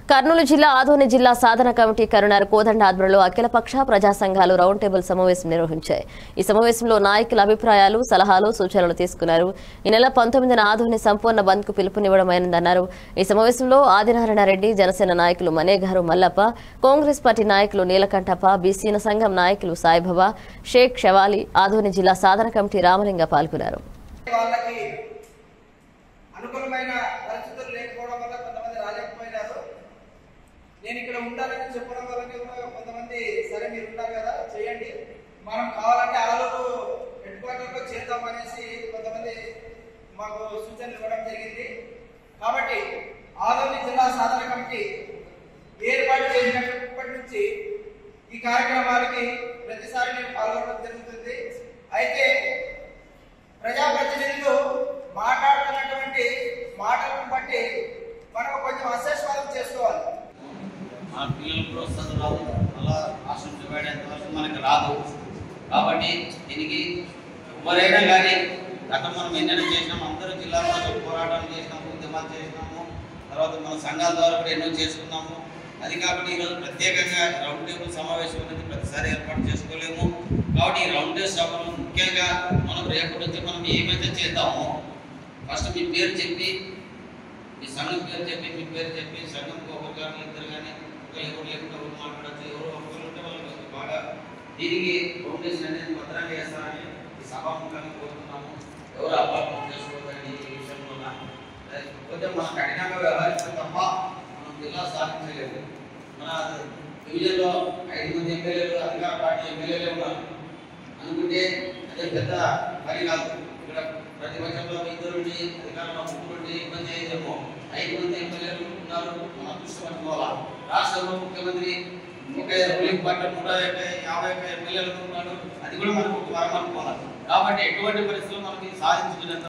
కర్నూలు జిల్లా ఆదోని జిల్లా సాధన కమిటీ కరుణార్ కోదండ ఆధ్వర్యంలో అఖిలపక్ష ప్రజా సంఘాలు రౌండ్ టేబుల్ సమావేశం నిర్వహించాయి ఈ సమావేశంలో నాయకుల అభిప్రాయాలు సలహాలు సూచనలు తీసుకున్నారు ఈ నెల పంతొమ్మిదిన ఆదోని సంపూర్ణ బంద్ కు పిలుపునివ్వడమైనదన్నారు ఈ సమావేశంలో ఆదినారాయణ రెడ్డి జనసేన నాయకులు మనేగారు మల్లప్ప కాంగ్రెస్ పార్టీ నాయకులు నీలకంఠప్ప బీసీన సంఘం నాయకులు సాయిబాబా షేక్ షవాలి ఆదోని జిల్లా సాధన కమిటీ రామలింగ పాల్గొన్నారు వాళ్ళకి అనుకూలమైన పరిస్థితులు లేకపోవడం వల్ల కొంతమంది రాలేకపోయినారు నేను ఇక్కడ ఉండాలని చెప్పడం వల్ల కూడా కొంతమంది సరే మీరు ఉన్నారు కదా చేయండి మనం కావాలంటే ఆలూరు హెడ్ క్వార్టర్ లో చేద్దాం అనేసి కొంతమంది మాకు సూచనలు ఇవ్వడం జరిగింది కాబట్టి ఆదోని జిల్లా సాధన కమిటీ ఏర్పాటు చేసినప్పటి నుంచి ఈ కార్యక్రమాలకి ప్రతిసారి నేను పాల్గొనడం జరుగుతుంది అయితే ప్రజాప్రతినిధులు మాట్లాడుతున్నటువంటి మాటలను బట్టి మనం కొంచెం అసెస్మెంట్ చేసుకోవాలి మన పిల్లలు ప్రోత్సాహం రాదు అలా రాష్ట్రం డివైడ్ వరకు మనకి రాదు కాబట్టి దీనికి ఎవరైనా కానీ గతం మనం ఎన్నెన్నో చేసినాము అందరూ జిల్లాలో పోరాటాలు చేసినాము ఉద్యమాలు చేసినాము తర్వాత మన సంఘాల ద్వారా కూడా ఎన్నో చేసుకున్నాము అది కాబట్టి ఈరోజు ప్రత్యేకంగా రౌండ్ టేబుల్ సమావేశం అనేది ప్రతిసారి ఏర్పాటు చేసుకోలేము కాబట్టి ఈ రౌండ్ టేబుల్ సభలో ముఖ్యంగా మనం రేపటి నుంచి మనం ఏమైతే చేద్దామో ఫస్ట్ మీ పేరు చెప్పి మీ సంఘం పేరు చెప్పి మీ పేరు చెప్పి సంఘంకి ఒకరు కానీ ఇద్దరు కానీ ఒకరు ఎవరు లేకుండా ఒకరు మాట్లాడచ్చు ఎవరు ఒకరు ఉంటే వాళ్ళకి బాగా దీనికి ఫౌండేషన్ అనేది భద్రంగా చేస్తారని ఈ సభాముఖంగా కోరుతున్నాము ఎవరు అపార్థం చేసుకోవద్దని ఈ విషయంలో కొంచెం మనం కఠినంగా వ్యవహరిస్తే తప్ప మనం జిల్లా సాధించలేదు మన డివిజన్లో ఐదు మంది ఎమ్మెల్యేలు అధికార పార్టీ ఎమ్మెల్యేలే ఉన్నారు అనుకుంటే అదే పెద్ద పని కాదు ఇక్కడ ప్రతిపక్షంలో ఇద్దరు ఉండి అధికారంలో ముగ్గురు ఉండి ఇబ్బంది అయ్యేదేమో ఐదు మంది ఎమ్మెల్యేలు ఉన్నారు మన దృష్టి పట్టుకోవాలా రాష్ట్రంలో ముఖ్యమంత్రి ఒక రూలింగ్ పార్టీ నూట యాభై యాభై ఒక్క ఎమ్మెల్యేలు ఉన్నాడు అది కూడా మనకు వరం అనుకోవాలి కాబట్టి ఎటువంటి పరిస్థితుల్లో మనకి సాధించుకునేంత